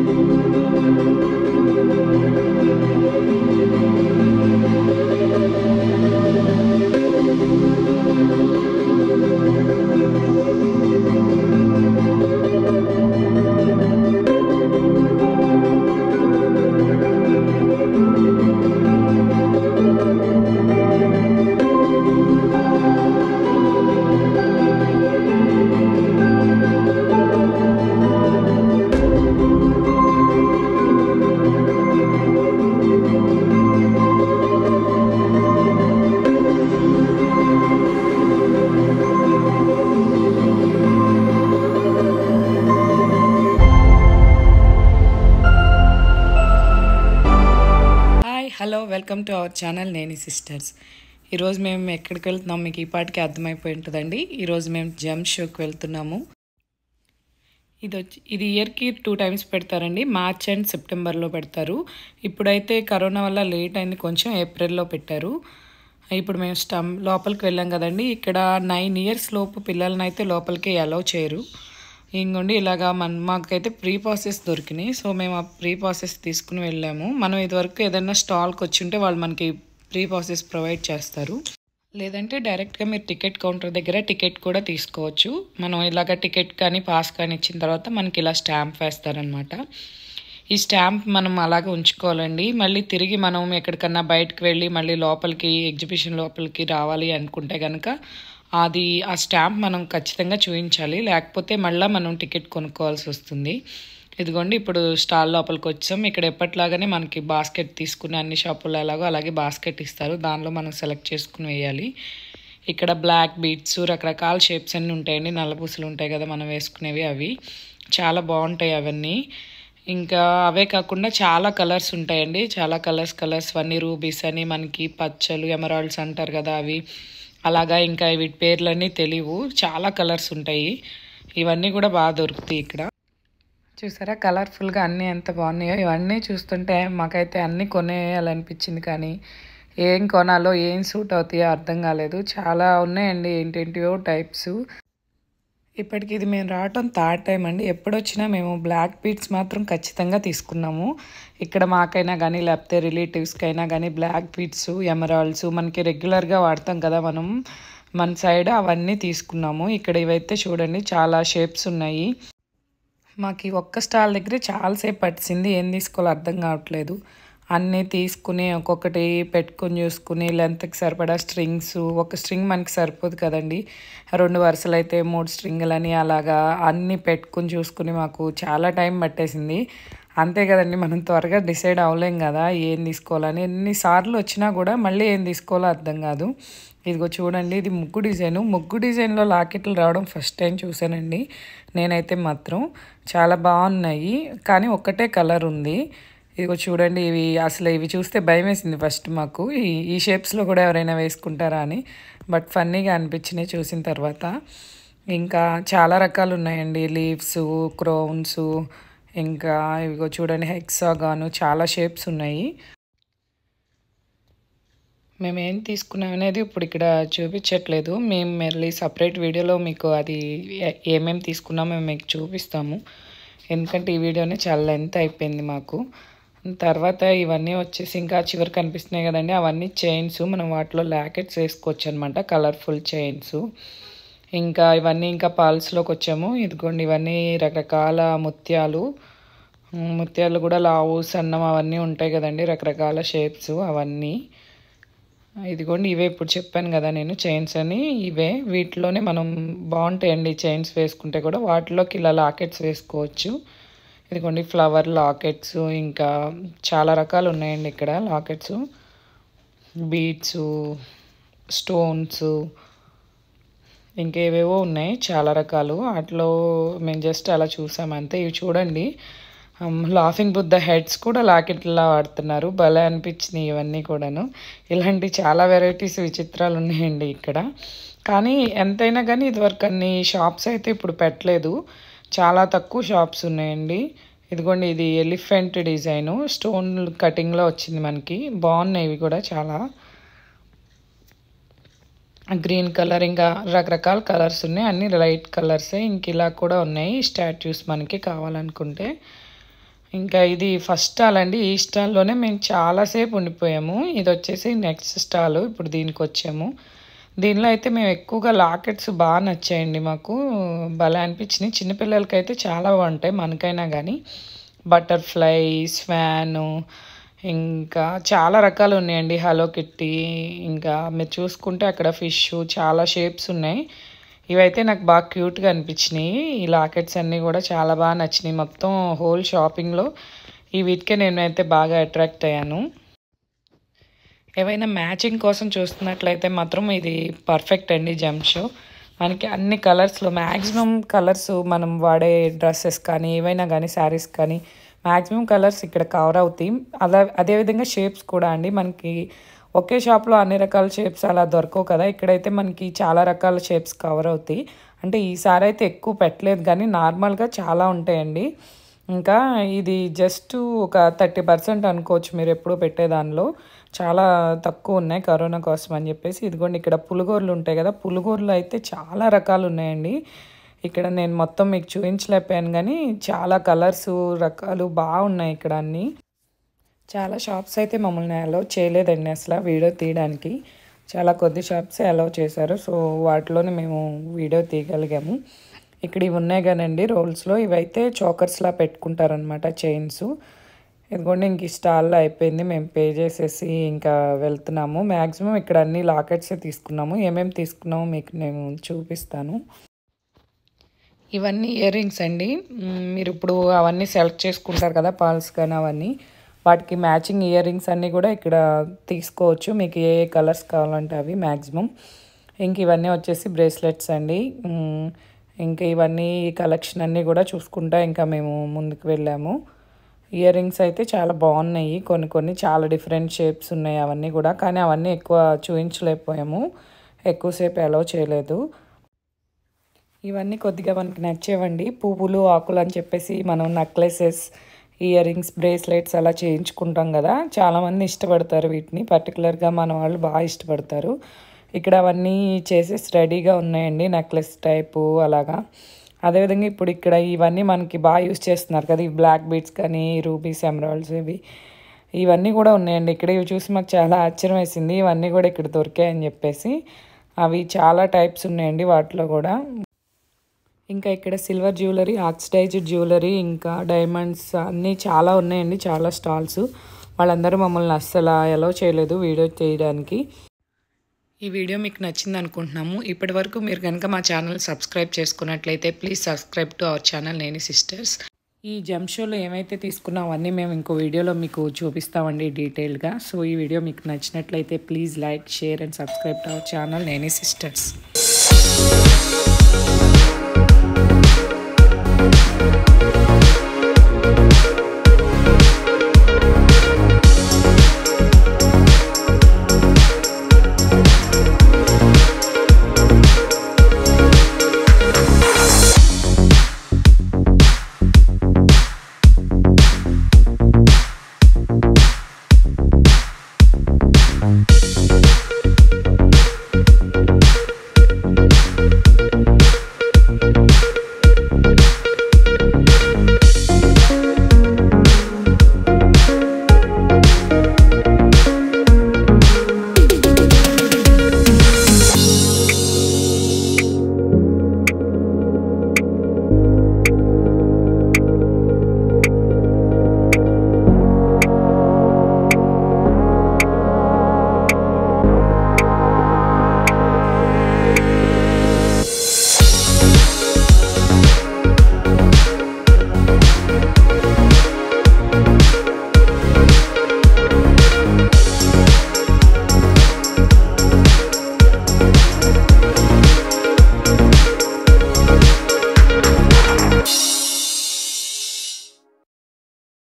hi hello welcome to our channel నేను sisters ఈరోజు మేము ఎక్కడికి వెళ్తున్నాం మీకు ఈ పాటికి అర్థమైపోయి ఉంటుందండి ఈరోజు మేము జమ్ షోకి వెళ్తున్నాము ఇది వచ్చి ఇది ఇయర్కి టూ టైమ్స్ పెడతారండి మార్చ్ అండ్ సెప్టెంబర్లో పెడతారు ఇప్పుడైతే కరోనా వల్ల లేట్ అయింది కొంచెం ఏప్రిల్లో పెట్టారు ఇప్పుడు మేము స్టమ్ లోపలికి వెళ్ళాం కదండి ఇక్కడ నైన్ ఇయర్స్ లోపు పిల్లల్ని అయితే లోపలికి అలౌ చేయరు ఇంకోండి ఇలాగా మన మాకైతే ప్రీ ప్రాసెస్ దొరికినాయి సో మేము ఆ ప్రీ ప్రాసెస్ తీసుకుని వెళ్ళాము మనం ఇదివరకు ఏదైనా స్టాల్కి వచ్చి ఉంటే వాళ్ళు మనకి ప్రీ ప్రాసెస్ ప్రొవైడ్ చేస్తారు లేదంటే డైరెక్ట్గా మీరు టికెట్ కౌంటర్ దగ్గర టికెట్ కూడా తీసుకోవచ్చు మనం ఇలాగ టికెట్ కానీ పాస్ కానీ ఇచ్చిన తర్వాత మనకి ఇలా స్టాంప్ వేస్తారనమాట ఈ స్టాంప్ మనం అలాగే ఉంచుకోవాలండి మళ్ళీ తిరిగి మనం ఎక్కడికన్నా బయటకు వెళ్ళి మళ్ళీ లోపలికి ఎగ్జిబిషన్ లోపలికి రావాలి అనుకుంటే కనుక అది ఆ స్టాంప్ మనం ఖచ్చితంగా చూపించాలి లేకపోతే మళ్ళీ మనం టికెట్ కొనుక్కోవాల్సి వస్తుంది ఇదిగోండి ఇప్పుడు స్టాల్ లోపలికి వచ్చాం ఇక్కడ ఎప్పట్లాగానే మనకి బాస్కెట్ తీసుకుని అన్ని షాపుల్లో ఎలాగో అలాగే బాస్కెట్ ఇస్తారు దానిలో మనం సెలెక్ట్ చేసుకుని వేయాలి ఇక్కడ బ్లాక్ బీట్స్ రకరకాల షేప్స్ అన్నీ ఉంటాయండి నల్లపూసలు ఉంటాయి కదా మనం వేసుకునేవి అవి చాలా బాగుంటాయి అవన్నీ ఇంకా అవే కాకుండా చాలా కలర్స్ ఉంటాయండి చాలా కలర్స్ కలర్స్ అన్నీ రూబీస్ అని మనకి పచ్చలు ఎమరాల్డ్స్ అంటారు కదా అవి అలాగా ఇంకా వీటి పేర్లన్నీ తెలియవు చాలా కలర్స్ ఉంటాయి ఇవన్నీ కూడా బాగా దొరుకుతాయి ఇక్కడ చూసారా కలర్ఫుల్గా అన్నీ ఎంత బాగున్నాయో ఇవన్నీ చూస్తుంటే మాకైతే అన్నీ కొనేయాలనిపించింది కానీ ఏం కొనాలో ఏం సూట్ అవుతాయో అర్థం కాలేదు చాలా ఉన్నాయండి ఏంటేంటివో టైప్స్ ఇప్పటికి ఇది మేము రావటం థర్డ్ టైం అండి ఎప్పుడొచ్చినా మేము బ్లాక్ బీట్స్ మాత్రం ఖచ్చితంగా తీసుకున్నాము ఇక్కడ మాకైనా కానీ లేకపోతే రిలేటివ్స్కి అయినా కానీ బ్లాక్ బీట్స్ ఎమరాల్డ్స్ మనకి రెగ్యులర్గా వాడతాం కదా మనం మన సైడ్ అవన్నీ తీసుకున్నాము ఇక్కడ ఇవైతే చూడండి చాలా షేప్స్ ఉన్నాయి మాకు ఈ ఒక్క స్టాల్ దగ్గర చాలాసేపు పట్టింది ఏం తీసుకోవాలో అర్థం కావట్లేదు అన్నీ తీసుకుని ఒక్కొక్కటి పెట్టుకొని చూసుకుని లెంత్కి సరిపడా స్ట్రింగ్స్ ఒక స్ట్రింగ్ మనకి సరిపోదు కదండి రెండు వరుసలు అయితే మూడు స్ట్రింగులని అలాగా అన్నీ పెట్టుకుని చూసుకుని మాకు చాలా టైం పట్టేసింది అంతే కదండి మనం త్వరగా డిసైడ్ అవ్వలేం కదా ఏం తీసుకోవాలని ఎన్నిసార్లు వచ్చినా కూడా మళ్ళీ ఏం తీసుకోవాలో అర్థం కాదు ఇదిగో చూడండి ఇది ముగ్గు డిజైను ముగ్గు డిజైన్లో లాకెట్లు రావడం ఫస్ట్ టైం చూసానండి నేనైతే మాత్రం చాలా బాగున్నాయి కానీ ఒక్కటే కలర్ ఉంది ఇదిగో చూడండి ఇవి అసలు ఇవి చూస్తే భయం వేసింది ఫస్ట్ మాకు ఈ ఈ షేప్స్లో కూడా ఎవరైనా వేసుకుంటారా అని బట్ ఫన్నీగా అనిపించినాయి చూసిన తర్వాత ఇంకా చాలా రకాలు ఉన్నాయండి లీవ్స్ క్రౌన్స్ ఇంకా ఇవిగో చూడండి హెక్సాగాను చాలా షేప్స్ ఉన్నాయి మేము ఏం తీసుకున్నాం అనేది ఇప్పుడు ఇక్కడ చూపించట్లేదు మేము మళ్ళీ సపరేట్ వీడియోలో మీకు అది ఏ- ఏమేమి తీసుకున్నామో మేము మీకు చూపిస్తాము ఎందుకంటే ఈ వీడియోనే చాలా లెంత్ అయిపోయింది మాకు తర్వాత ఇవన్నీ వచ్చేసి ఇంకా చివరి కనిపిస్తున్నాయి కదండి అవన్నీ చైన్స్ మనం వాటిలో లాకెట్స్ వేసుకోవచ్చు అనమాట కలర్ఫుల్ చైన్స్ ఇంకా ఇవన్నీ ఇంకా పాల్స్లోకి వచ్చాము ఇదిగోండి ఇవన్నీ రకరకాల ముత్యాలు ఉమ్, ముత్యాలు కూడా లావు సన్నం అవన్నీ ఉంటాయి కదండి రకరకాల షేప్స్ అవన్నీ ఇదిగోండి ఇవే ఇప్పుడు చెప్పాను కదా నేను చైన్స్ అని ఇవే వీటిలోనే మనం బాగుంటాయండి చైన్స్ వేసుకుంటే కూడా వాటిలోకి ఇలా లాకెట్స్ వేసుకోవచ్చు ఇదిగోండి ఫ్లవర్ లాకెట్స్ ఇంకా చాలా రకాలు ఉన్నాయండి ఇక్కడ లాకెట్స్ బీడ్స్ స్టోన్స్ ఇంకేవేవో ఉన్నాయి చాలా రకాలు వాటిలో మేము జస్ట్ అలా చూసాం అంతే ఇవి చూడండి లాఫింగ్ బుద్ధ హెడ్స్ కూడా లాకెట్లా వాడుతున్నారు భలే అనిపించినాయి ఇవన్నీ కూడాను ఇలాంటి చాలా వెరైటీస్ విచిత్రాలు ఉన్నాయండి ఇక్కడ కానీ ఎంతైనా కానీ ఇదివరకు అన్ని షాప్స్ అయితే ఇప్పుడు పెట్టలేదు చాలా తక్కువ షాప్స్ ఉన్నాయండి ఇదిగోండి ఇది ఎలిఫెంట్ డిజైను స్టోన్ కటింగ్లో వచ్చింది మనకి బాగున్నాయి ఇవి కూడా చాలా గ్రీన్ కలర్ ఇంకా రకరకాల కలర్స్ ఉన్నాయి అన్ని లైట్ కలర్సే ఇంక ఇలా కూడా ఉన్నాయి స్టాట్యూస్ మనకి కావాలనుకుంటే ఇంకా ఇది ఫస్ట్ స్టాల్ అండి ఈ స్టాల్లోనే మేము చాలాసేపు ఉండిపోయాము ఇది వచ్చేసి నెక్స్ట్ స్టాల్ ఇప్పుడు దీనికి వచ్చాము దీనిలో అయితే మేము ఎక్కువగా లాకెట్స్ బాగా నచ్చాయండి మాకు భలే అనిపించినాయి చిన్నపిల్లలకి అయితే చాలా బాగుంటాయి మనకైనా కానీ బటర్ఫ్లై స్వాను ఇంకా చాలా రకాలు ఉన్నాయండి హలో కిట్టి ఇంకా మీరు చూసుకుంటే అక్కడ ఫిష్ చాలా షేప్స్ ఉన్నాయి ఇవైతే నాకు బాగా క్యూట్గా అనిపించినాయి ఈ లాకెట్స్ అన్నీ కూడా చాలా బాగా నచ్చినాయి మొత్తం హోల్ షాపింగ్లో ఈ వీటికే నేను అయితే బాగా అట్రాక్ట్ అయ్యాను ఏవైనా మ్యాచింగ్ కోసం చూస్తున్నట్లయితే మాత్రం ఇది పర్ఫెక్ట్ అండి జంప్ మనకి అన్ని కలర్స్లో మ్యాక్సిమం కలర్స్ మనం వాడే డ్రెస్సెస్ కానీ ఏవైనా కానీ శారీస్ కానీ మ్యాక్సిమం కలర్స్ ఇక్కడ కవర్ అవుతాయి అలా అదేవిధంగా షేప్స్ కూడా అండి మనకి ఒకే షాప్లో అన్ని రకాల షేప్స్ అలా దొరకవు కదా ఇక్కడైతే మనకి చాలా రకాల షేప్స్ కవర్ అవుతాయి అంటే ఈసారి అయితే ఎక్కువ పెట్టలేదు కానీ నార్మల్గా చాలా ఉంటాయండి ఇంకా ఇది జస్ట్ ఒక థర్టీ పర్సెంట్ అనుకోవచ్చు మీరు ఎప్పుడు పెట్టే దానిలో చాలా తక్కువ ఉన్నాయి కరోనా కోసం అని చెప్పేసి ఇదిగోండి ఇక్కడ పులిగోరలు ఉంటాయి కదా పులిగోరలు అయితే చాలా రకాలు ఉన్నాయండి ఇక్కడ నేను మొత్తం మీకు చూపించలేకపోయాను కానీ చాలా కలర్స్ రకాలు బాగున్నాయి ఇక్కడ అన్నీ చాలా షాప్స్ అయితే మమ్మల్ని అలౌ చేయలేదండి అసలు వీడియో తీయడానికి చాలా కొద్ది షాప్సే అలౌ చేశారు సో వాటిలోనే మేము వీడియో తీయగలిగాము ఇక్కడ ఇవి ఉన్నాయి కానండి రోల్స్లో ఇవైతే చోకర్స్లా పెట్టుకుంటారనమాట చైన్స్ ఇదిగోండి ఇంక ఈ స్టాల్లో అయిపోయింది మేము పే చేసేసి ఇంకా వెళ్తున్నాము మ్యాక్సిమం ఇక్కడ అన్ని లాకెట్సే తీసుకున్నాము ఏమేమి తీసుకున్నామో మీకు నేను చూపిస్తాను ఇవన్నీ ఇయర్ రింగ్స్ అండి మ్, మీరు ఇప్పుడు అవన్నీ సెలెక్ట్ చేసుకుంటారు కదా పాల్స్ కానీ అవన్నీ వాటికి మ్యాచింగ్ ఇయర్ రింగ్స్ అన్నీ కూడా ఇక్కడ తీసుకోవచ్చు మీకు ఏ ఏ కలర్స్ కావాలంటే అవి మ్యాక్సిమం ఇంక ఇవన్నీ వచ్చేసి బ్రేస్లెట్స్ అండి మ్, ఇంకా ఇవన్నీ కలెక్షన్ అన్నీ కూడా చూసుకుంటా ఇంకా మేము ముందుకు వెళ్ళాము ఇయర్ రింగ్స్ అయితే చాలా బాగున్నాయి కొన్ని కొన్ని చాలా డిఫరెంట్ షేప్స్ ఉన్నాయి అవన్నీ కూడా కానీ అవన్నీ ఎక్కువ చూపించలేకపోయాము ఎక్కువసేపు అలౌ చేయలేదు ఇవన్నీ కొద్దిగా మనకి నచ్చేవండి పువ్వులు ఆకులు అని చెప్పేసి మనం నెక్లెసెస్ ఇయర్ రింగ్స్ బ్రేస్లెట్స్ అలా చేయించుకుంటాం కదా చాలామంది ఇష్టపడతారు వీటిని పర్టికులర్గా మన వాళ్ళు బాగా ఇష్టపడతారు ఇక్కడ అవన్నీ చేసేసి రెడీగా ఉన్నాయండి నెక్లెస్ టైపు అలాగా అదేవిధంగా ఇప్పుడు ఇక్కడ ఇవన్నీ మనకి బాగా యూస్ చేస్తున్నారు కదా ఈ బ్లాక్ బీడ్స్ కానీ రూబీస్ ఎమరాల్డ్స్ ఇవి ఇవన్నీ కూడా ఉన్నాయండి ఇక్కడ ఇవి చూసి మాకు చాలా ఆశ్చర్యం వేసింది ఇవన్నీ కూడా ఇక్కడ దొరికాయని చెప్పేసి అవి చాలా టైప్స్ ఉన్నాయండి వాటిలో కూడా ఇంకా ఇక్కడ సిల్వర్ జ్యువెలరీ ఆక్సిడైజ్డ్ జ్యువెలరీ ఇంకా డైమండ్స్ అన్నీ చాలా ఉన్నాయండి చాలా స్టాల్స్ వాళ్ళందరూ మమ్మల్ని అస్సలు ఎలా చేయలేదు వీడియో చేయడానికి ఈ వీడియో మీకు నచ్చింది అనుకుంటున్నాము ఇప్పటి వరకు మీరు కనుక మా ఛానల్ సబ్స్క్రైబ్ చేసుకున్నట్లయితే please subscribe to our channel నేని సిస్టర్స్ ఈ జంప్ షోలో ఏమైతే తీసుకున్నామో అవన్నీ మేము ఇంకో వీడియోలో మీకు చూపిస్తామండి డీటెయిల్గా సో ఈ వీడియో మీకు నచ్చినట్లయితే please like share and subscribe to our channel నేని సిస్టర్స్